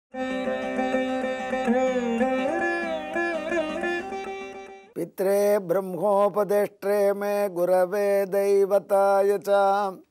पित्रे ब्रह्मोपदेष्ट्रे मे गुरवे दैवताय च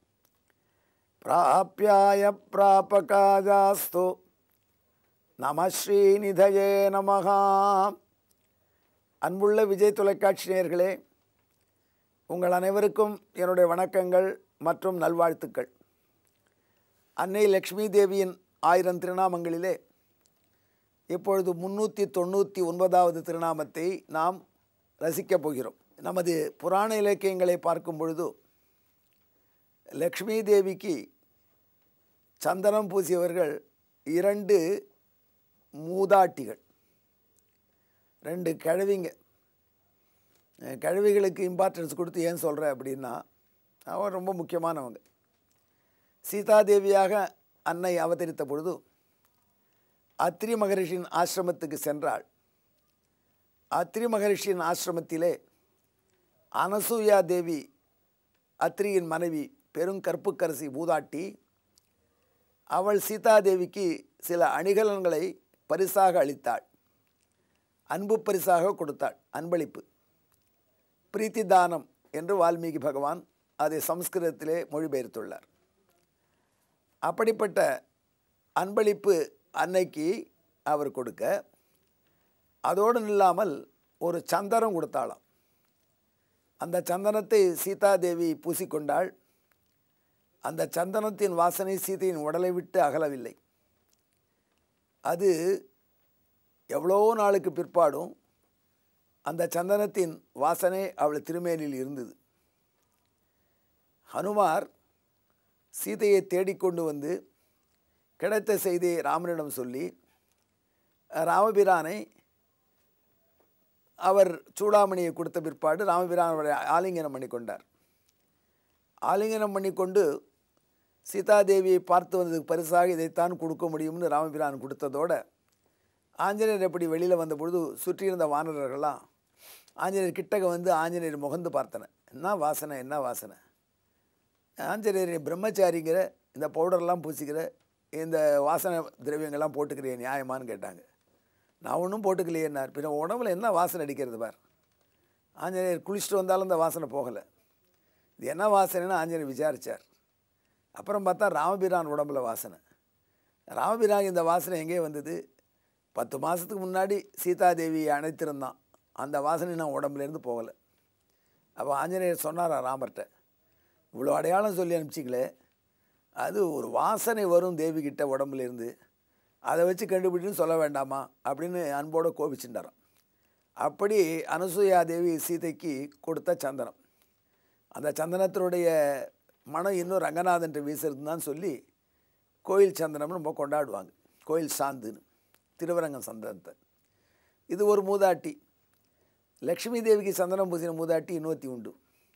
प्राप्याय प्रापकाजास्तु நம ஸ்ரீநிதயே நமகா அன்புள்ள விஜய் தொலைக்காட்சி நேயர்களே உங்கள் அனைவருக்கும் என்னுடைய வணக்கங்கள் மற்றும் நல்வாழ்த்துக்கள் அன்னை லக்ஷ்மி தேவியின் ஆயிரம் திருநாமங்களிலே இப்பொழுது முன்னூற்றி தொண்ணூற்றி ஒன்பதாவது திருநாமத்தை நாம் ரசிக்கப் போகிறோம் நமது புராண இலக்கியங்களை பார்க்கும் பொழுது லக்ஷ்மி தேவிக்கு சந்தனம் பூசியவர்கள் இரண்டு மூதாட்டிகள் ரெண்டு கிழவிங்க அஹ் கிழவிகளுக்கு இம்பார்ட்டன்ஸ் கொடுத்து ஏன் சொல்கிறேன் அப்படின்னா அவன் ரொம்ப முக்கியமானவங்க சீதாதேவியாக அன்னை அவதரித்த பொழுது அத்ரி மகரிஷியின் ஆசிரமத்துக்கு சென்றாள் அத்ரி மகரிஷியின் ஆசிரமத்திலே அனசூயா தேவி அத்ரியின் மனைவி பெருங்கற்புக்கரசி பூதாட்டி அவள் சீதாதேவிக்கு சில அணிகலன்களை பரிசாக அளித்தாள் அன்பு பரிசாக கொடுத்தாள் அன்பளிப்பு பிரீத்தி தானம் என்று வால்மீகி பகவான் அதை சம்ஸ்கிருதத்திலே மொழிபெயர்த்துள்ளார் அப்படிப்பட்ட அன்பளிப்பு அன்னைக்கு அவர் கொடுக்க அதோடு நில்லாமல் ஒரு சந்தனம் கொடுத்தாளாம் அந்த சந்தனத்தை சீதாதேவி பூசிக்கொண்டாள் அந்த சந்தனத்தின் வாசனை சீதையின் உடலை விட்டு அகலவில்லை அது எவ்வளோ நாளுக்கு பிற்பாடும் அந்த சந்தனத்தின் வாசனை அவள் திருமேனில் இருந்தது ஹனுமார் சீதையை தேடிக்கொண்டு வந்து கிடைத்த செய்தியை ராமனிடம் சொல்லி ராமபிரானை அவர் சூடாமணியை கொடுத்த பிற்பாடு ராமபிரான் அவரை ஆலிங்கனம் பண்ணி கொண்டார் ஆலிங்கனம் பண்ணிக்கொண்டு சீதாதேவியை பார்த்து வந்ததுக்கு பரிசாக இதைத்தான் கொடுக்க முடியும்னு ராமபிரான் கொடுத்ததோட ஆஞ்சநேயர் எப்படி வெளியில் வந்த பொழுது சுற்றியிருந்த வானரர்கள்லாம் ஆஞ்சநேயர் கிட்டக்க வந்து ஆஞ்சநேயர் முகந்து பார்த்தன என்ன வாசனை என்ன வாசனை ஆஞ்சநேயர் பிரம்மச்சாரிங்கிற இந்த பவுடர்லாம் பூசிக்கிற இந்த வாசனை திரவியங்கள்லாம் போட்டுக்கிறிய நியாயமான்னு கேட்டாங்க நான் ஒன்றும் போட்டுக்கலையேன்னார் பின்ன உடம்புல என்ன வாசனை அடிக்கிறது பார் ஆஞ்சநேயர் குளிச்சுட்டு வந்தாலும் இந்த வாசனை போகலை இது என்ன வாசனைன்னு ஆஞ்சநேயர் விசாரித்தார் அப்புறம் பார்த்தா ராமபிரான் உடம்புல வாசனை ராமபிரான் இந்த வாசனை எங்கே வந்தது பத்து மாதத்துக்கு முன்னாடி சீதாதேவியை அணைத்திருந்தான் அந்த வாசனை நான் உடம்புலேருந்து போகலை அப்போ ஆஞ்சநேயர் சொன்னாரா ராமர்கிட்ட இவ்வளோ அடையாளம் சொல்லி அனுப்பிச்சிங்களே அது ஒரு வாசனை வரும் தேவிகிட்ட உடம்புலேருந்து அதை வச்சு கண்டுபிடின்னு சொல்ல வேண்டாமா அப்படின்னு அன்போடு கோபிச்சுட்டாராம் அப்படி அனசூயா தேவி சீதைக்கு கொடுத்த சந்தனம் அந்த சந்தனத்தினுடைய மனம் இன்னும் ரங்கநாதன்ட்டு வீசுறதுன்னு தான் சொல்லி கோயில் சந்தனம்னு ரொம்ப கொண்டாடுவாங்க கோயில் சாந்துன்னு திருவரங்கம் சந்தனத்தை இது ஒரு மூதாட்டி லக்ஷ்மி தேவிக்கு சந்தனம் பூசின மூதாட்டி இன்னொத்தி உண்டு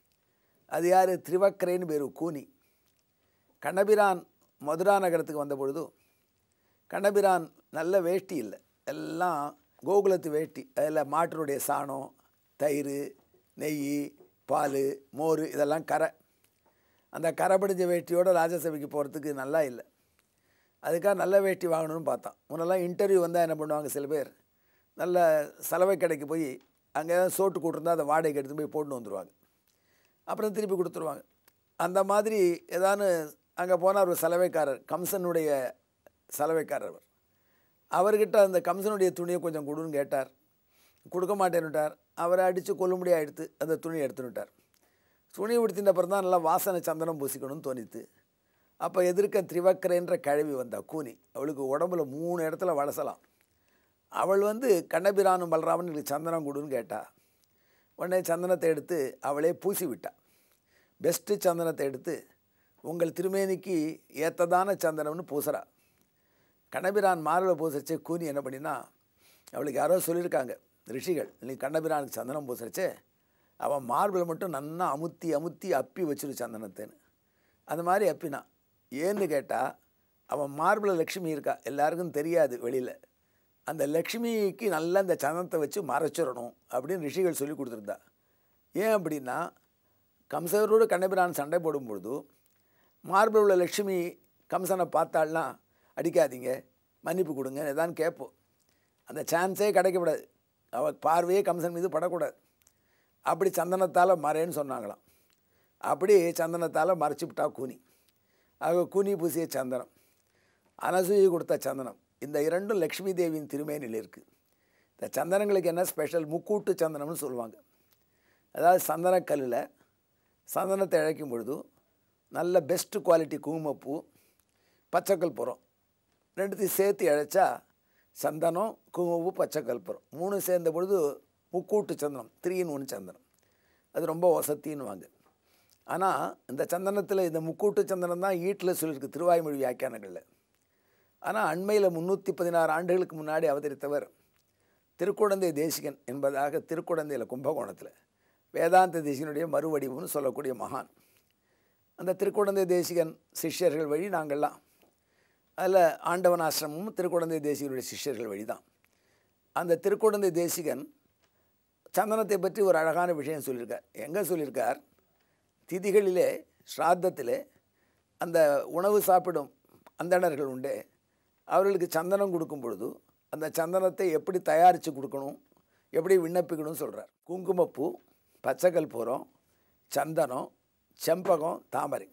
அது யார் திரிவக்கரைன்னு பேர் கூனி கண்ணபிரான் மதுரா நகரத்துக்கு வந்த பொழுது கண்ணபிரான் நல்ல வேஷ்டி இல்லை எல்லாம் கோகுலத்து வேஷ்டி அதில் மாட்டினுடைய சாணம் தயிர் நெய் பால் மோர் இதெல்லாம் கரை அந்த கரை படிஞ்ச வேஷ்டியோடு ராஜசபைக்கு போகிறதுக்கு நல்லா இல்லை அதுக்காக நல்ல வேஷ்டி வாங்கணும்னு பார்த்தான் முன்னெல்லாம் இன்டர்வியூ வந்தால் என்ன பண்ணுவாங்க சில பேர் நல்ல சலவை கடைக்கு போய் அங்கே ஏதாவது சோட்டு கூட்டிருந்தா அதை வாடகைக்கு எடுத்து போய் போட்டு வந்துடுவாங்க அப்புறம் திருப்பி கொடுத்துருவாங்க அந்த மாதிரி ஏதானு அங்கே போனார் ஒரு சலவைக்காரர் கம்சனுடைய சலவைக்காரர் அவர் அவர்கிட்ட அந்த கம்சனுடைய துணியை கொஞ்சம் கொடுன்னு கேட்டார் கொடுக்க மாட்டேன்னுட்டார் அவரை அடித்து கொல்லும்படி ஆகிடுத்து அந்த துணியை எடுத்துன்னுட்டார் துணி உடுத்தின அப்புறம் தான் நல்லா வாசனை சந்தனம் பூசிக்கணும்னு தோணித்து அப்போ எதிர்க்க திரிவக்கரைன்ற கழுவி வந்தா கூனி அவளுக்கு உடம்புல மூணு இடத்துல வளசலாம் அவள் வந்து கண்ணபிரானும் பலராமன் எனக்கு சந்தனம் கொடுன்னு கேட்டா உடனே சந்தனத்தை எடுத்து அவளே பூசி விட்டா பெஸ்ட்டு சந்தனத்தை எடுத்து உங்கள் திருமேனிக்கு ஏற்றதான சந்தனம்னு பூசுறா கண்ணபிரான் மார்பில் பூசச்சே கூனி என்ன பண்ணினா அவளுக்கு யாரோ சொல்லியிருக்காங்க ரிஷிகள் நீ கண்ணபிரானுக்கு சந்தனம் பூசறச்சே அவன் மார்பில் மட்டும் நன்னா அமுத்தி அமுத்தி அப்பி வச்சிரு சந்தனத்தைன்னு அந்த மாதிரி அப்பினான் ஏன்னு கேட்டால் அவன் மார்பில் லக்ஷ்மி இருக்கா எல்லாருக்கும் தெரியாது வெளியில் அந்த லக்ஷ்மிக்கு நல்லா அந்த சந்தனத்தை வச்சு மறைச்சிடணும் அப்படின்னு ரிஷிகள் சொல்லி கொடுத்துருந்தா ஏன் அப்படின்னா கம்சரோடு கண்ணபிரான் சண்டை போடும் பொழுது மார்பில் உள்ள லக்ஷ்மி கம்சனை பார்த்தாள்னா அடிக்காதீங்க மன்னிப்பு கொடுங்க ஏதான் கேட்போம் அந்த சான்ஸே கிடைக்கக்கூடாது அவ பார்வையே கம்சன் மீது படக்கூடாது அப்படி சந்தனத்தால் மறைன்னு சொன்னாங்களாம் அப்படி சந்தனத்தால் மறைச்சி விட்டா கூனி ஆக கூனி பூசிய சந்தனம் அனசூயை கொடுத்த சந்தனம் இந்த இரண்டும் லக்ஷ்மி தேவியின் திருமேனில் இருக்குது இந்த சந்தனங்களுக்கு என்ன ஸ்பெஷல் முக்கூட்டு சந்தனம்னு சொல்லுவாங்க அதாவது சந்தனக்கல்லில் சந்தனத்தை இழைக்கும் பொழுது நல்ல பெஸ்ட் குவாலிட்டி குங்குமப்பூ பச்சைக்கல் புறம் ரெண்டுத்தையும் சேர்த்து இழைச்சா சந்தனம் குங்குமப்பூ பச்சைக்கல் புறம் மூணு சேர்ந்த பொழுது முக்கூட்டு சந்தனம் த்ரீ இன் ஒன் சந்தனம் அது ரொம்ப வசத்தின்னுவாங்க ஆனால் இந்த சந்தனத்தில் இந்த முக்கூட்டு சந்தனம் தான் ஈட்டில் சொல்லியிருக்கு திருவாய்மொழி வியாக்கியானங்களில் ஆனால் அண்மையில் முந்நூற்றி பதினாறு ஆண்டுகளுக்கு முன்னாடி அவதரித்தவர் திருக்குடந்தை தேசிகன் என்பதாக திருக்குடந்தையில் கும்பகோணத்தில் வேதாந்த தேசிகனுடைய மறுவடிவம்னு சொல்லக்கூடிய மகான் அந்த திருக்குடந்தை தேசிகன் சிஷ்யர்கள் வழி நாங்கள்லாம் அதில் ஆண்டவன் ஆசிரமமும் திருக்குடந்தை தேசிகனுடைய சிஷ்யர்கள் வழி தான் அந்த திருக்குடந்தை தேசிகன் சந்தனத்தை பற்றி ஒரு அழகான விஷயம் சொல்லியிருக்கார் எங்கே சொல்லியிருக்கார் திதிகளிலே ஸ்ராத்தத்திலே அந்த உணவு சாப்பிடும் அந்தணர்கள் உண்டே அவர்களுக்கு சந்தனம் கொடுக்கும் பொழுது அந்த சந்தனத்தை எப்படி தயாரித்து கொடுக்கணும் எப்படி விண்ணப்பிக்கணும்னு சொல்கிறார் குங்குமப்பூ பச்சைக்கல் பூரம் சந்தனம் செம்பகம் தாமரை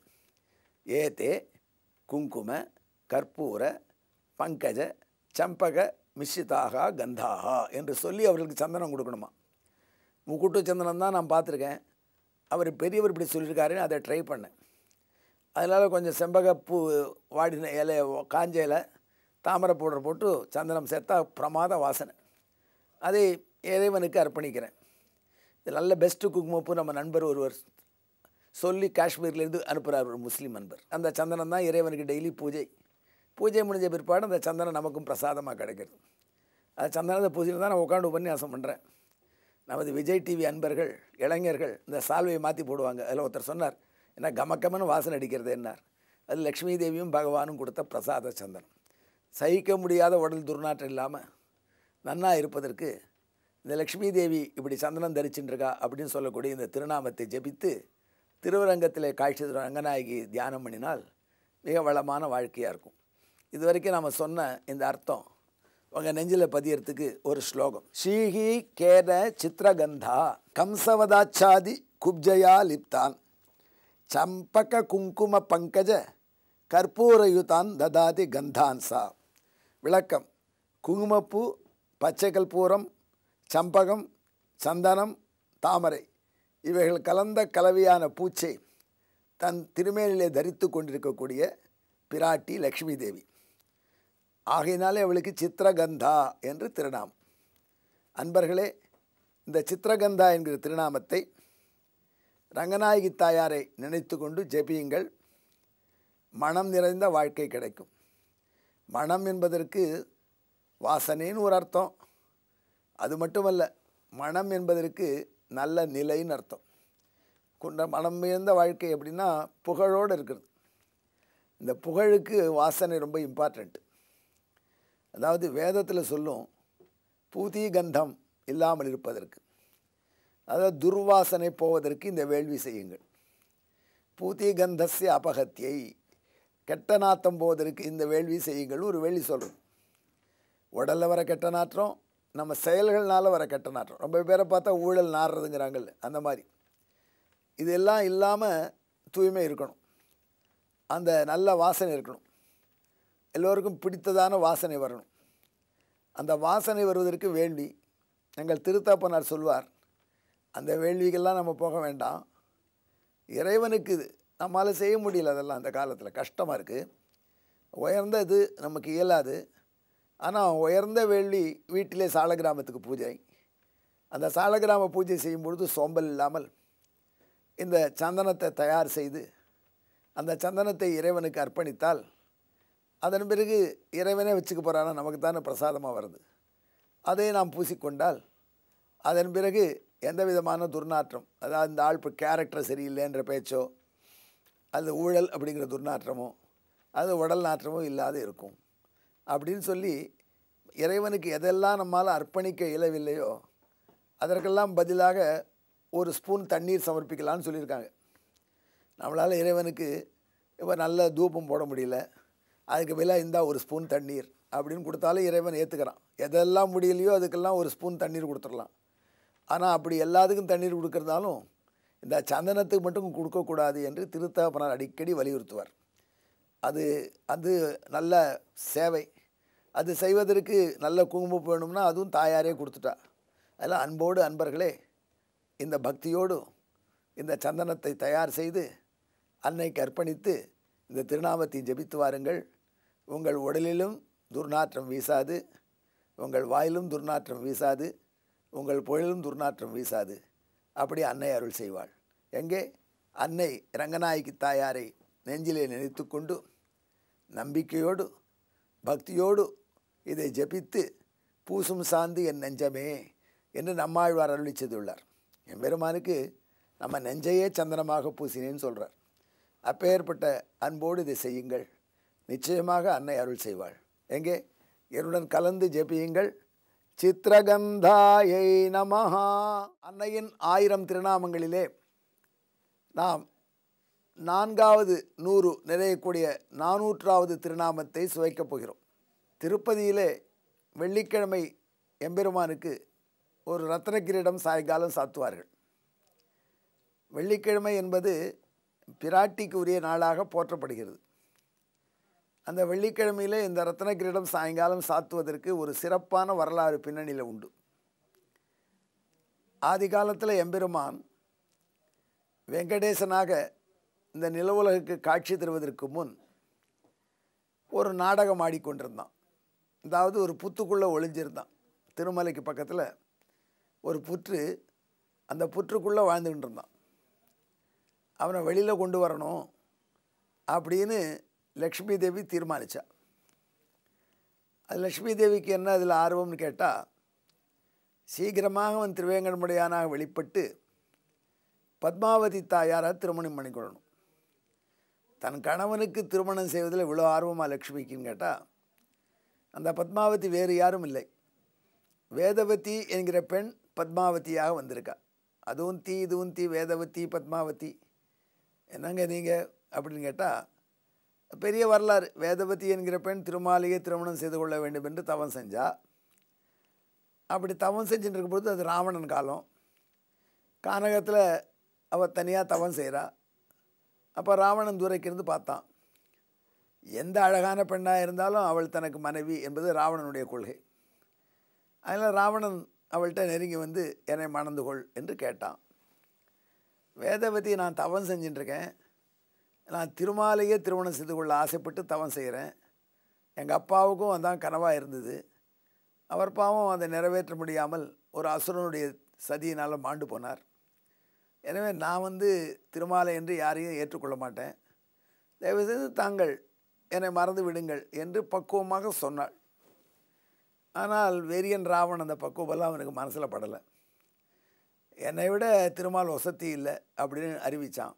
ஏதே குங்கும கற்பூர பங்கஜ சம்பக மிஸ்ரிதாக கந்தாகா என்று சொல்லி அவர்களுக்கு சந்தனம் கொடுக்கணுமா முக்குட்டு சந்தனம் தான் நான் பார்த்துருக்கேன் அவர் பெரியவர் இப்படி சொல்லியிருக்காருன்னு அதை ட்ரை பண்ணேன் அதனால் கொஞ்சம் செம்பகப்பூ வாடின இலை காஞ்ச இலை தாமரை பவுடர் போட்டு சந்தனம் சேர்த்தா பிரமாத வாசனை அதை இறைவனுக்கு அர்ப்பணிக்கிறேன் இது நல்ல பெஸ்ட்டு குங்குமப்பூ நம்ம நண்பர் ஒருவர் சொல்லி காஷ்மீர்லேருந்து அனுப்புகிறார் ஒரு முஸ்லீம் நண்பர் அந்த சந்தனம் தான் இறைவனுக்கு டெய்லி பூஜை பூஜை முடிஞ்ச பிற்பாடு அந்த சந்தனம் நமக்கும் பிரசாதமாக கிடைக்கிறது அந்த சந்தனத்தை பூஜையில் தான் நான் உட்காந்து உபன்யாசம் பண்ணுறேன் நமது விஜய் டிவி அன்பர்கள் இளைஞர்கள் இந்த சால்வையை மாற்றி போடுவாங்க அதில் ஒருத்தர் சொன்னார் என்ன கமக்கமன்னு வாசனை அடிக்கிறது என்னார் அது லக்ஷ்மி தேவியும் பகவானும் கொடுத்த பிரசாத சந்தனம் சகிக்க முடியாத உடல் துர்நாற்றம் இல்லாமல் நன்னா இருப்பதற்கு இந்த லக்ஷ்மி தேவி இப்படி சந்தனம் தரிச்சுட்டுருக்கா அப்படின்னு சொல்லக்கூடிய இந்த திருநாமத்தை ஜெபித்து திருவரங்கத்தில் காட்சி தரும் ரங்கநாயகி தியானம் பண்ணினால் மிக வளமான வாழ்க்கையாக இருக்கும் இது வரைக்கும் நம்ம சொன்ன இந்த அர்த்தம் உங்கள் நெஞ்சில் பதியறதுக்கு ஒரு ஸ்லோகம் ஸ்ரீஹி கேன சித்திரகந்தா கம்சவதாச்சாதி குப்ஜயா லிப்தான் சம்பக குங்கும பங்கஜ கற்பூரயுதான் ததாதி கந்தான் சா விளக்கம் குங்குமப்பூ பச்சை கற்பூரம் சம்பகம் சந்தனம் தாமரை இவைகள் கலந்த கலவையான பூச்சை தன் திருமேனிலே தரித்து கொண்டிருக்கக்கூடிய பிராட்டி லக்ஷ்மி தேவி ஆகையினாலே அவளுக்கு சித்திரகந்தா என்று திருநாமம் அன்பர்களே இந்த சித்திரகந்தா என்கிற திருநாமத்தை ரங்கநாயகி தாயாரை நினைத்து கொண்டு ஜெபியுங்கள் மனம் நிறைந்த வாழ்க்கை கிடைக்கும் மனம் என்பதற்கு வாசனைன்னு ஒரு அர்த்தம் அது மட்டுமல்ல மனம் என்பதற்கு நல்ல நிலைன்னு அர்த்தம் கொண்ட மனம் மிகுந்த வாழ்க்கை எப்படின்னா புகழோடு இருக்கிறது இந்த புகழுக்கு வாசனை ரொம்ப இம்பார்ட்டண்ட் அதாவது வேதத்தில் சொல்லும் பூதி கந்தம் இல்லாமல் இருப்பதற்கு அதாவது துர்வாசனை போவதற்கு இந்த வேள்வி செய்யுங்கள் பூதி கந்தஸ்ய அபகத்தியை கெட்ட நாத்தம் போவதற்கு இந்த வேள்வி செய்யுங்கள் ஒரு வேள்வி சொல்கிறோம் உடலில் வர கெட்ட நாற்றம் நம்ம செயல்கள்னால வர கெட்ட நாற்றம் ரொம்ப பேரை பார்த்தா ஊழல் நாடுறதுங்கிறாங்கல்ல அந்த மாதிரி இதெல்லாம் இல்லாமல் தூய்மை இருக்கணும் அந்த நல்ல வாசனை இருக்கணும் எல்லோருக்கும் பிடித்ததான வாசனை வரணும் அந்த வாசனை வருவதற்கு வேள்வி எங்கள் திருத்தாப்பனார் சொல்வார் அந்த வேள்விகள்லாம் நம்ம போக வேண்டாம் இறைவனுக்கு இது நம்மளால் செய்ய முடியல அதெல்லாம் அந்த காலத்தில் கஷ்டமாக இருக்குது உயர்ந்த இது நமக்கு இயலாது ஆனால் உயர்ந்த வேள்வி வீட்டிலே சாலகிராமத்துக்கு பூஜை அந்த சாலகிராம பூஜை செய்யும் பொழுது சோம்பல் இல்லாமல் இந்த சந்தனத்தை தயார் செய்து அந்த சந்தனத்தை இறைவனுக்கு அர்ப்பணித்தால் அதன் பிறகு இறைவனே வச்சுக்க போகிறானா நமக்கு தானே பிரசாதமாக வருது அதை நாம் பூசிக்கொண்டால் அதன் பிறகு எந்த விதமான துர்நாற்றம் அதாவது இந்த ஆள் இப்போ கேரக்டர் சரியில்லைன்ற பேச்சோ அது ஊழல் அப்படிங்கிற துர்நாற்றமோ அது உடல் நாற்றமோ இல்லாத இருக்கும் அப்படின்னு சொல்லி இறைவனுக்கு எதெல்லாம் நம்மால் அர்ப்பணிக்க இயலவில்லையோ அதற்கெல்லாம் பதிலாக ஒரு ஸ்பூன் தண்ணீர் சமர்ப்பிக்கலான்னு சொல்லியிருக்காங்க நம்மளால் இறைவனுக்கு இப்போ நல்ல தூபம் போட முடியல அதுக்கு பதிலாக இருந்தால் ஒரு ஸ்பூன் தண்ணீர் அப்படின்னு கொடுத்தாலும் இறைவன் ஏற்றுக்கிறான் எதெல்லாம் முடியலையோ அதுக்கெல்லாம் ஒரு ஸ்பூன் தண்ணீர் கொடுத்துடலாம் ஆனால் அப்படி எல்லாத்துக்கும் தண்ணீர் கொடுக்கறதாலும் இந்த சந்தனத்துக்கு மட்டும் கொடுக்கக்கூடாது என்று திருத்தகப்பனார் அடிக்கடி வலியுறுத்துவார் அது அது நல்ல சேவை அது செய்வதற்கு நல்ல குங்குமம் வேணும்னா அதுவும் தாயாரே கொடுத்துட்டா அதெல்லாம் அன்போடு அன்பர்களே இந்த பக்தியோடு இந்த சந்தனத்தை தயார் செய்து அன்னைக்கு அர்ப்பணித்து இந்த திருநாமத்தை ஜெபித்து வாருங்கள் உங்கள் உடலிலும் துர்நாற்றம் வீசாது உங்கள் வாயிலும் துர்நாற்றம் வீசாது உங்கள் பொழிலும் துர்நாற்றம் வீசாது அப்படி அன்னை அருள் செய்வாள் எங்கே அன்னை ரங்கநாயகி தாயாரை நெஞ்சிலே நினைத்து கொண்டு நம்பிக்கையோடு பக்தியோடு இதை ஜெபித்து பூசும் சாந்து என் நெஞ்சமே என்று நம்மாழ்வார் அருளி செய்துள்ளார் என் பெருமானுக்கு நம்ம நெஞ்சையே சந்தனமாக பூசினேன்னு சொல்கிறார் அப்பேற்பட்ட அன்போடு இதை செய்யுங்கள் நிச்சயமாக அன்னை அருள் செய்வாள் எங்கே என்னுடன் கலந்து ஜெபியுங்கள் சித்திரகந்தாயை நமஹா அன்னையின் ஆயிரம் திருநாமங்களிலே நாம் நான்காவது நூறு நிறையக்கூடிய நானூற்றாவது திருநாமத்தை சுவைக்கப் போகிறோம் திருப்பதியிலே வெள்ளிக்கிழமை எம்பெருமானுக்கு ஒரு ரத்ன கிரீடம் சாயங்காலம் சாத்துவார்கள் வெள்ளிக்கிழமை என்பது பிராட்டிக்கு உரிய நாளாக போற்றப்படுகிறது அந்த வெள்ளிக்கிழமையிலே இந்த ரத்ன கிரீடம் சாயங்காலம் சாத்துவதற்கு ஒரு சிறப்பான வரலாறு பின்னணியில் உண்டு ஆதி காலத்தில் எம்பெருமான் வெங்கடேசனாக இந்த நிலவுலகுக்கு காட்சி தருவதற்கு முன் ஒரு நாடகம் ஆடிக்கொண்டிருந்தான் அதாவது ஒரு புத்துக்குள்ளே ஒளிஞ்சிருந்தான் திருமலைக்கு பக்கத்தில் ஒரு புற்று அந்த புற்றுக்குள்ளே வாழ்ந்துக்கிட்டு இருந்தான் அவனை வெளியில் கொண்டு வரணும் அப்படின்னு லக்ஷ்மி தேவி தீர்மானித்தா அது லக்ஷ்மி தேவிக்கு என்ன அதில் ஆர்வம்னு கேட்டால் சீக்கிரமாக அவன் திருவேங்கடமுடையானாக வெளிப்பட்டு பத்மாவதி தாயாரை திருமணம் பண்ணிக்கொள்ளணும் தன் கணவனுக்கு திருமணம் செய்வதில் இவ்வளோ ஆர்வமாக லக்ஷ்மிக்குன்னு கேட்டால் அந்த பத்மாவதி வேறு யாரும் இல்லை வேதவதி என்கிற பெண் பத்மாவதியாக வந்திருக்கா அதுவும் தீ இதுவும் தீ வேதவதி பத்மாவதி என்னங்க நீங்கள் அப்படின்னு கேட்டால் பெரிய வரலாறு வேதவதி என்கிற பெண் திருமாலையே திருமணம் செய்து கொள்ள வேண்டும் என்று தவம் செஞ்சா அப்படி தவம் செஞ்சுட்டு இருக்கும்பொழுது அது ராவணன் காலம் கானகத்தில் அவள் தனியாக தவம் செய்கிறா அப்போ ராவணன் தூரைக்கிருந்து பார்த்தான் எந்த அழகான பெண்ணாக இருந்தாலும் அவள் தனக்கு மனைவி என்பது ராவணனுடைய கொள்கை அதனால் ராவணன் அவள்கிட்ட நெருங்கி வந்து என்னை மணந்து கொள் என்று கேட்டான் வேதவதி நான் தவம் செஞ்சிட்ருக்கேன் நான் திருமாலையே திருமணம் செய்து கொள்ள ஆசைப்பட்டு தவம் செய்கிறேன் எங்கள் அப்பாவுக்கும் அதான் கனவாக இருந்தது அவர் பாவம் அதை நிறைவேற்ற முடியாமல் ஒரு அசுரனுடைய சதியினால் மாண்டு போனார் எனவே நான் வந்து திருமாலை என்று யாரையும் ஏற்றுக்கொள்ள மாட்டேன் தயவுசெய்து தாங்கள் என்னை மறந்து விடுங்கள் என்று பக்குவமாக சொன்னாள் ஆனால் வெறியன் ராவன் அந்த பக்குவமெல்லாம் அவனுக்கு மனசில் படலை என்னை விட திருமால் வசதி இல்லை அப்படின்னு அறிவித்தான்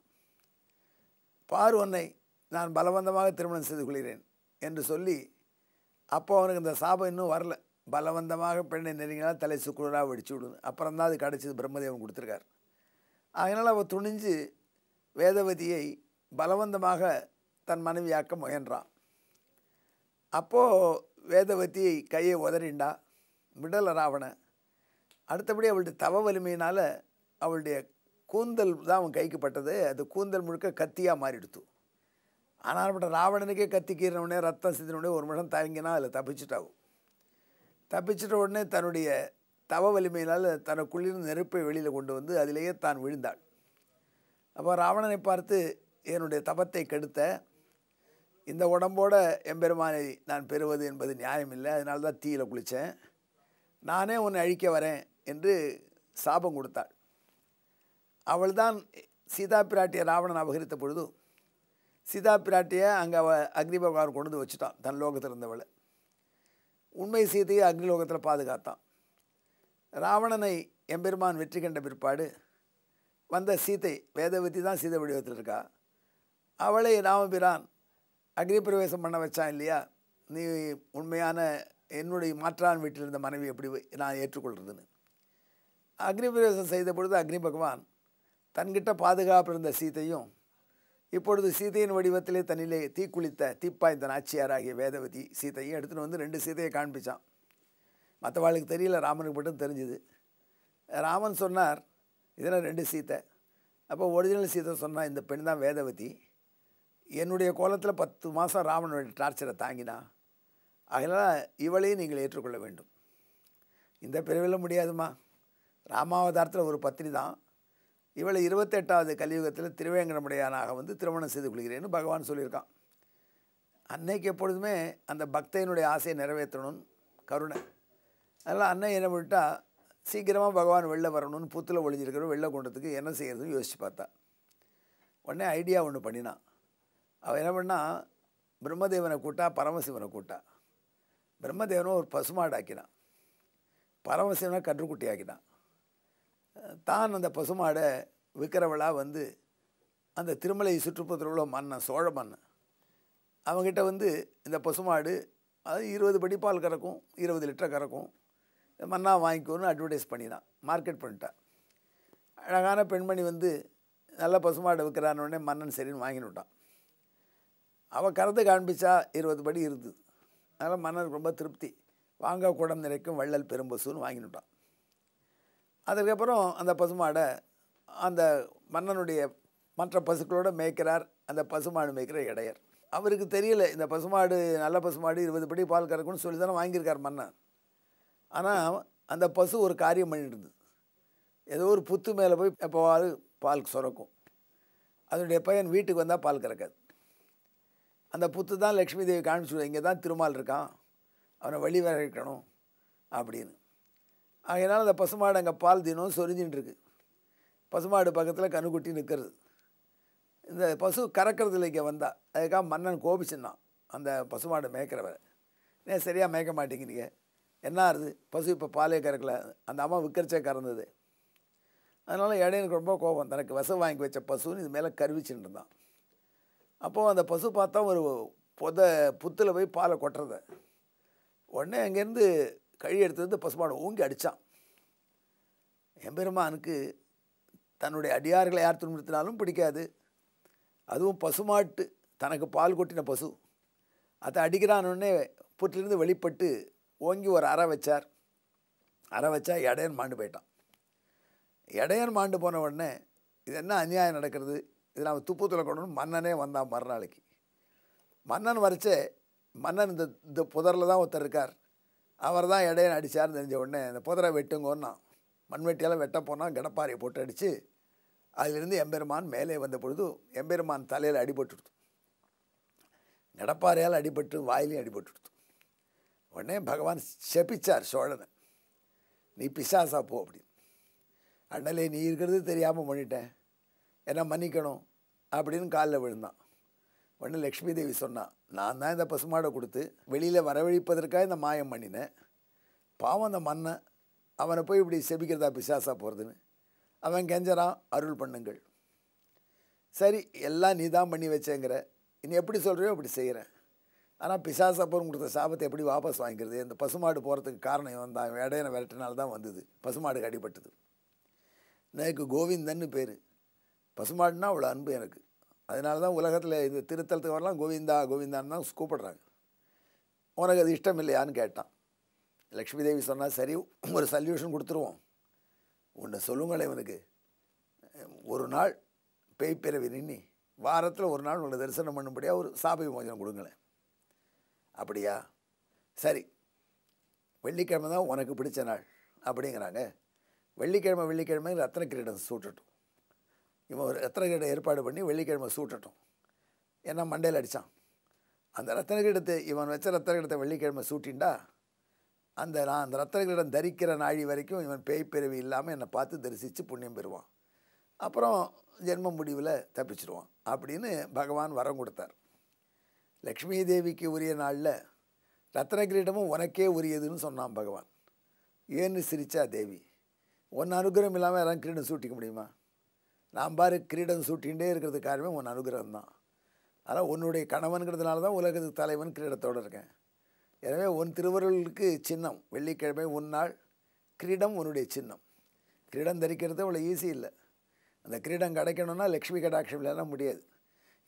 பார் உன்னை நான் பலவந்தமாக திருமணம் செய்து கொள்கிறேன் என்று சொல்லி அப்போ அவனுக்கு இந்த சாபம் இன்னும் வரல பலவந்தமாக பெண்ணை நெருங்கினால் தலை சுக்குழராக வெடிச்சு விடுது அப்புறம் தான் அது கிடச்சிது பிரம்மதேவன் கொடுத்துருக்கார் அதனால் அவள் துணிஞ்சு வேதவதியை பலவந்தமாக தன் மனைவியாக்க முயன்றான் அப்போது வேதவதி கையை உதறிண்டா விடலை ராவணன் அடுத்தபடி அவளுடைய தவ வலிமையினால் அவளுடைய கூந்தல் தான் அவன் கைக்கு பட்டது அது கூந்தல் முழுக்க கத்தியாக மாறிடுத்து ஆனால் பட்ட ராவணனுக்கே கத்தி கீறினவுடனே ரத்தம் சிந்தினவுடனே ஒரு நிமிஷம் தயங்கினா அதில் தப்பிச்சிட்டாகும் தப்பிச்சிட்ட உடனே தன்னுடைய தவ வலிமையினால் தனக்குள்ளிருந்து நெருப்பை வெளியில் கொண்டு வந்து அதிலேயே தான் விழுந்தாள் அப்போ ராவணனை பார்த்து என்னுடைய தபத்தை கெடுத்த இந்த உடம்போட எம்பெருமானை நான் பெறுவது என்பது நியாயமில்லை அதனால தான் தீயில் குளித்தேன் நானே உன்னை அழிக்க வரேன் என்று சாபம் கொடுத்தாள் அவள்தான் சீதா பிராட்டியை ராவணன் அபகரித்த பொழுது சீதா பிராட்டியை அங்கே அவள் அக்னி பகவான் கொண்டு வந்து வச்சுட்டான் தன் லோகத்தில் இருந்தவளை உண்மை சீதையை அக்னிலோகத்தில் பாதுகாத்தான் ராவணனை எம்பெருமான் வெற்றி கண்ட பிற்பாடு வந்த சீதை வேதவதி தான் சீதை வடிவத்தில் இருக்கா அவளை ராமபிரான் அக்னி பிரவேசம் பண்ண வச்சான் இல்லையா நீ உண்மையான என்னுடைய மாற்றான் வீட்டில் இருந்த மனைவி எப்படி நான் ஏற்றுக்கொள்கிறதுன்னு அக்னி பிரவேசம் செய்த பொழுது அக்னி பகவான் தன்கிட்ட பாதுகாப்பு இருந்த சீத்தையும் இப்பொழுது சீதையின் வடிவத்திலே தன்னிலே தீக்குளித்த தீப்பாய்ந்த நாச்சியாராகிய வேதவதி சீதையும் எடுத்துகிட்டு வந்து ரெண்டு சீதையை காண்பிச்சான் மற்றவாளுக்கு தெரியல ராமனுக்கு மட்டும் தெரிஞ்சுது ராமன் சொன்னார் இதெல்லாம் ரெண்டு சீத்தை அப்போ ஒரிஜினல் சீதை சொன்னால் இந்த பெண் தான் வேதவதி என்னுடைய கோலத்தில் பத்து மாதம் ராமனுடைய டார்ச்சரை தாங்கினா அதனால் இவளையும் நீங்கள் ஏற்றுக்கொள்ள வேண்டும் இந்த பிரிவில் முடியாதுமா ராமாவதாரத்தில் ஒரு பத்தினி தான் இவளை இருபத்தெட்டாவது கலியுகத்தில் திருவேங்கடமுடையானாக வந்து திருமணம் செய்து கொள்கிறேன்னு பகவான் சொல்லியிருக்கான் அன்னைக்கு எப்பொழுதுமே அந்த பக்தையினுடைய ஆசையை நிறைவேற்றணும்னு கருணை அதனால் அன்னை என்ன பண்ணிட்டா சீக்கிரமாக பகவான் வெளில வரணும்னு புத்தில் ஒளிஞ்சிருக்கிற வெளில கொண்டதுக்கு என்ன செய்யறதுன்னு யோசிச்சு பார்த்தா உடனே ஐடியா ஒன்று பண்ணினான் அவன் என்ன பண்ணா பிரம்மதேவனை கூட்டா பரமசிவனை கூட்டா பிரம்மதேவனை ஒரு பசுமாடு ஆக்கினான் பரமசிவனை கன்றுக்குட்டி ஆக்கினான் தான் அந்த பசுமாடை விற்கிறவளா வந்து அந்த திருமலை சுற்றுப்புறத்தில் உள்ள மன்னன் சோழ மன்னன் அவங்ககிட்ட வந்து இந்த பசுமாடு அது இருபது படி பால் கறக்கும் இருபது லிட்டர் கறக்கும் மன்னா வாங்கிக்கோன்னு அட்வர்டைஸ் பண்ணினான் மார்க்கெட் பண்ணிட்டான் அழகான பெண்மணி வந்து நல்ல பசுமாடை விற்கிறான்னு உடனே மன்னன் சரின்னு வாங்கின்னு விட்டான் அவள் கறந்து காண்பிச்சா இருபது படி இருந்தது அதனால் மன்னனுக்கு ரொம்ப திருப்தி வாங்க குடம் நிறைக்கும் வள்ளல் பெரும்பசுன்னு வாங்கினுட்டான் அதுக்கப்புறம் அந்த பசுமாடை அந்த மன்னனுடைய மற்ற பசுக்களோட மேய்க்கிறார் அந்த பசுமாடு மேய்க்கிற இடையர் அவருக்கு தெரியல இந்த பசுமாடு நல்ல பசுமாடு இருபது படி பால் கறக்கும்னு சொல்லி தானே வாங்கியிருக்கார் மன்னன் ஆனால் அந்த பசு ஒரு காரியம் பண்ணிட்டு இருந்தது ஏதோ ஒரு புத்து மேலே போய் எப்போவாது பால் சுரக்கும் அதனுடைய பையன் வீட்டுக்கு வந்தால் பால் கறக்காது அந்த புத்து தான் லக்ஷ்மி தேவி காமிச்சு இங்கே தான் திருமால் இருக்கான் அவனை வழி வர வைக்கணும் அப்படின்னு அதனால் அந்த பசுமாடு அங்கே பால் தினம் சொரிஞ்சின்னு இருக்கு பசுமாடு பக்கத்தில் கணுக்குட்டி நிற்கிறது இந்த பசு கறக்கிறதுல இங்கே வந்தா அதுக்காக மன்னன் கோபிச்சிருந்தான் அந்த பசுமாடு மேய்க்கிறவரை ஏன் சரியாக மேய்க்க மாட்டேங்கிறீங்க என்ன ஆறுது பசு இப்போ பாலே கறக்கல அந்த அம்மா விற்கிறச்சே கறந்தது அதனால் இடையனுக்கு ரொம்ப கோபம் தனக்கு விசம் வாங்கி வச்ச பசுன்னு இது மேலே கருவிச்சுட்டு இருந்தான் அப்போது அந்த பசு பார்த்தா ஒரு புத புத்தில் போய் பாலை கொட்டுறத உடனே அங்கேருந்து கழி எடுத்து வந்து பசுமாடு ஊங்கி அடித்தான் எம்பெருமானுக்கு தன்னுடைய அடியார்களை யார் துன்புறுத்தினாலும் பிடிக்காது அதுவும் பசுமாட்டு தனக்கு பால் கொட்டின பசு அதை அடிக்கிறானே புற்றிலிருந்து வெளிப்பட்டு ஓங்கி ஒரு அறை வச்சார் அறை வச்சா இடையன் மாண்டு போயிட்டான் இடையன் மாண்டு போன உடனே இது என்ன அநியாயம் நடக்கிறது இது நம்ம துப்புத்தில் கொண்டு மன்னனே வந்தான் மறுநாளைக்கு மன்னன் வரைச்சே மன்னன் இந்த இந்த புதரில் தான் ஒருத்தர் இருக்கார் அவர் தான் இடையன் அடித்தார்னு தெரிஞ்ச உடனே இந்த புதரை வெட்டுங்கோன்னா மண்வெட்டியால் வெட்ட போனால் கடப்பாறையை போட்டு அடித்து அதிலிருந்து எம்பெருமான் மேலே வந்த பொழுது எம்பெருமான் தலையில் அடிபட்டுடுது கடப்பாறையால் அடிபட்டு வாயிலையும் அடிபட்டுடுது உடனே பகவான் செபிச்சார் சோழனை நீ பிசாசா போ அப்படின்னு அண்ணலே நீ இருக்கிறது தெரியாமல் பண்ணிட்டேன் என்ன மன்னிக்கணும் அப்படின்னு காலில் விழுந்தான் உடனே லக்ஷ்மி தேவி சொன்னான் நான் தான் இந்த பசுமாடை கொடுத்து வெளியில் வரவழிப்பதற்காக இந்த மாயம் பண்ணினேன் பாவம் அந்த மன்னன் அவனை போய் இப்படி செபிக்கிறதா பிசாசா போகிறதுன்னு அவன் கெஞ்சறான் அருள் பண்ணுங்கள் சரி எல்லாம் நீ தான் பண்ணி வச்சேங்கிற நீ எப்படி சொல்கிறியோ அப்படி செய்கிறேன் ஆனால் பிசாசப்போரும் கொடுத்த சாபத்தை எப்படி வாபஸ் வாங்கிக்கிறது இந்த பசுமாடு போகிறதுக்கு காரணம் இவன் தான் இடையனை விரட்டினால தான் வந்தது பசுமாடுக்கு அடிபட்டது எனக்கு கோவிந்தன்னு பேர் பசுமாடுனா அவ்வளோ அன்பு எனக்கு அதனால தான் உலகத்தில் இந்த திருத்தலத்துக்கு வரலாம் கோவிந்தா கோவிந்தான்னு தான் கூப்பிடுறாங்க உனக்கு அது இஷ்டம் இல்லையான்னு கேட்டான் லக்ஷ்மி தேவி சொன்னால் சரி ஒரு சல்யூஷன் கொடுத்துருவோம் ஒன்று சொல்லுங்களேன் இவனுக்கு ஒரு நாள் பேய் பிறவி நின்னி வாரத்தில் ஒரு நாள் உங்களை தரிசனம் பண்ணும்படியாக ஒரு சாப விமோசனம் கொடுங்களேன் அப்படியா சரி வெள்ளிக்கிழமை தான் உனக்கு பிடிச்ச நாள் அப்படிங்கிறாங்க வெள்ளிக்கிழமை வெள்ளிக்கிழமை ரத்ன கிரீடம் சூட்டட்டும் இவன் ஒரு ரத்ன கிரீடம் ஏற்பாடு பண்ணி வெள்ளிக்கிழமை சூட்டட்டும் ஏன்னா மண்டையில் அடித்தான் அந்த ரத்ன கிரீடத்தை இவன் வச்ச ரத்ன கிரீடத்தை வெள்ளிக்கிழமை சூட்டின்டா அந்த நான் அந்த ரத்ன கிரீடம் தரிக்கிற நாழி வரைக்கும் இவன் பேய் பிறவி இல்லாமல் என்னை பார்த்து தரிசித்து புண்ணியம் பெறுவான் அப்புறம் ஜென்ம முடிவில் தப்பிச்சிடுவான் அப்படின்னு பகவான் வரம் கொடுத்தார் லக்ஷ்மி தேவிக்கு உரிய நாளில் ரத்ன கிரீடமும் உனக்கே உரியதுன்னு சொன்னான் பகவான் ஏன்னு சிரிச்சா தேவி உன் அனுகிரகம் இல்லாமல் யாரும் கிரீடம் சூட்டிக்க முடியுமா நான் பாரு கிரீடம் சூட்டிகிட்டே இருக்கிறது காரணமே உன் அனுகிரகம் தான் ஆனால் உன்னுடைய கணவன்கிறதுனால தான் உலகத்துக்கு தலைவன் கிரீடத்தோடு இருக்கேன் எனவே உன் திருவருளுக்கு சின்னம் வெள்ளிக்கிழமை உன் நாள் கிரீடம் உன்னுடைய சின்னம் கிரீடம் தரிக்கிறது அவ்வளோ ஈஸி இல்லை அந்த கிரீடம் கிடைக்கணும்னா லக்ஷ்மி கடாட்சம் இல்லைன்னா முடியாது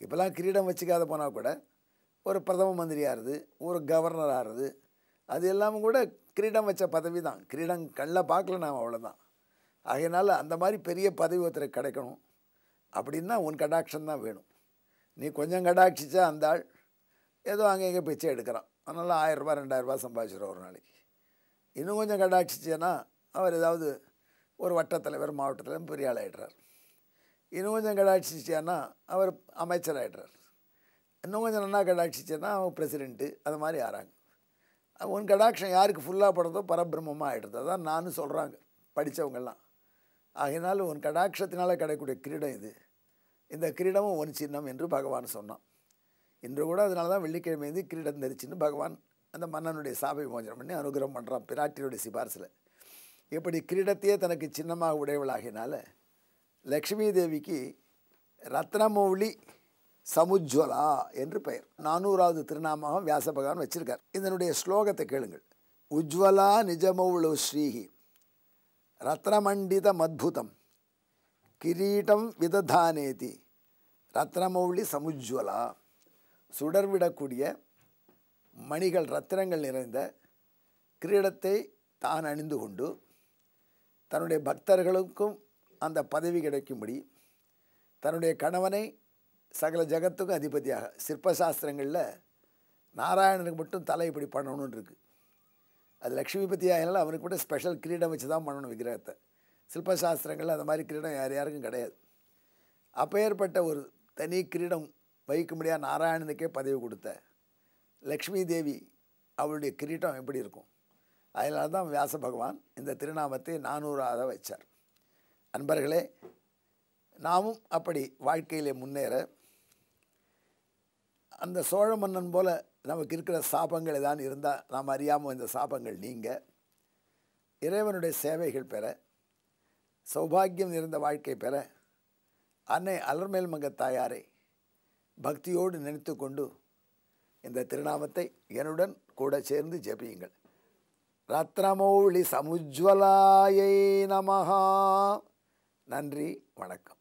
இப்போல்லாம் கிரீடம் வச்சுக்காத போனால் கூட ஒரு பிரதம மந்திரி ஆறுது ஒரு கவர்னர் ஆறுது அது எல்லாமும் கூட கிரீடம் வச்ச பதவி தான் கிரீடம் கண்ணில் பார்க்கல நாம் அவ்வளோதான் ஆகையினால அந்த மாதிரி பெரிய பதவி ஒருத்தருக்கு கிடைக்கணும் அப்படின்னா உன் கடாட்சம் தான் வேணும் நீ கொஞ்சம் கடாட்சிச்சா அந்த ஆள் ஏதோ அங்கே இங்கே பிச்சை எடுக்கிறான் அதனால் ஆயிரரூபா ரெண்டாயிரரூபா சம்பாதிச்சிடும் ஒரு நாளைக்கு இன்னும் கொஞ்சம் கடாட்சிச்சேன்னா அவர் ஏதாவது ஒரு வட்டத்தலைவர் மாவட்டத்தில் பெரிய ஆள் ஆகிடுறார் இன்னும் கொஞ்சம் கடாட்சிச்சேன்னா அவர் அமைச்சர் ஆகிடுறார் இன்னும் கொஞ்சம் நல்லா கடாட்சிச்சேன்னா அவன் பிரசிடெண்ட்டு அது மாதிரி ஆறாங்க உன் கடாட்சம் யாருக்கு ஃபுல்லாக படுறதோ பரபிரம்மமாக ஆகிடுது அதான் நானும் சொல்கிறாங்க படித்தவங்கெல்லாம் ஆகையினால உன் கடாட்சத்தினால் கிடைக்கக்கூடிய கிரீடம் இது இந்த கிரீடமும் ஒன் சின்னம் என்று பகவான் சொன்னான் இன்று கூட அதனால தான் வெள்ளிக்கிழமை வந்து கிரீடம் தரிச்சின்னு பகவான் அந்த மன்னனுடைய சாபை மோசனம் பண்ணி அனுகிரகம் பண்ணுறான் பிராட்டியுடைய சிபாரிசில் இப்படி கிரீடத்தையே தனக்கு சின்னமாக உடையவளாகினால லக்ஷ்மி தேவிக்கு ரத்னமௌலி சமுஜ்வலா என்று பெயர் நானூறாவது திருநாமகம் வியாச பகவான் வச்சிருக்கார் இதனுடைய ஸ்லோகத்தை கேளுங்கள் உஜ்வலா நிஜமௌளு ஸ்ரீஹி ரத்னமண்டிதம் அத்புதம் கிரீட்டம் விததானேதி ரத்னமௌளி சமுஜ்வலா சுடர்விடக்கூடிய மணிகள் ரத்தினங்கள் நிறைந்த கிரீடத்தை தான் அணிந்து கொண்டு தன்னுடைய பக்தர்களுக்கும் அந்த பதவி கிடைக்கும்படி தன்னுடைய கணவனை சகல ஜகத்துக்கும் அதிபதியாக சிற்பசாஸ்திரங்களில் நாராயணனுக்கு மட்டும் தலை இப்படி பண்ணணும்னு இருக்குது அது லக்ஷ்மிபதி ஆகினால அவனுக்கு மட்டும் ஸ்பெஷல் கிரீடம் வச்சு தான் பண்ணணும் விக்கிரகத்தை சிற்பசாஸ்திரங்களில் அந்த மாதிரி கிரீடம் யார் யாருக்கும் கிடையாது அப்பேற்பட்ட ஒரு தனி கிரீடம் வைக்க முடியாத நாராயணனுக்கே பதவி கொடுத்த லக்ஷ்மி தேவி அவளுடைய கிரீட்டம் எப்படி இருக்கும் அதனால தான் வியாச பகவான் இந்த திருநாமத்தை நானூறாக வச்சார் அன்பர்களே நாமும் அப்படி வாழ்க்கையிலே முன்னேற அந்த சோழ மன்னன் போல நமக்கு இருக்கிற சாபங்கள் ஏதான் இருந்தால் நாம் அறியாமல் இந்த சாபங்கள் நீங்க இறைவனுடைய சேவைகள் பெற சௌபாகியம் நிறைந்த வாழ்க்கை பெற அன்னை அலர்மேல் மங்க தாயாரை பக்தியோடு நினைத்து கொண்டு இந்த திருநாமத்தை என்னுடன் கூட சேர்ந்து ஜெபியுங்கள் ரத்னமௌளி சமுஜ்வலாயை நமஹா நன்றி வணக்கம்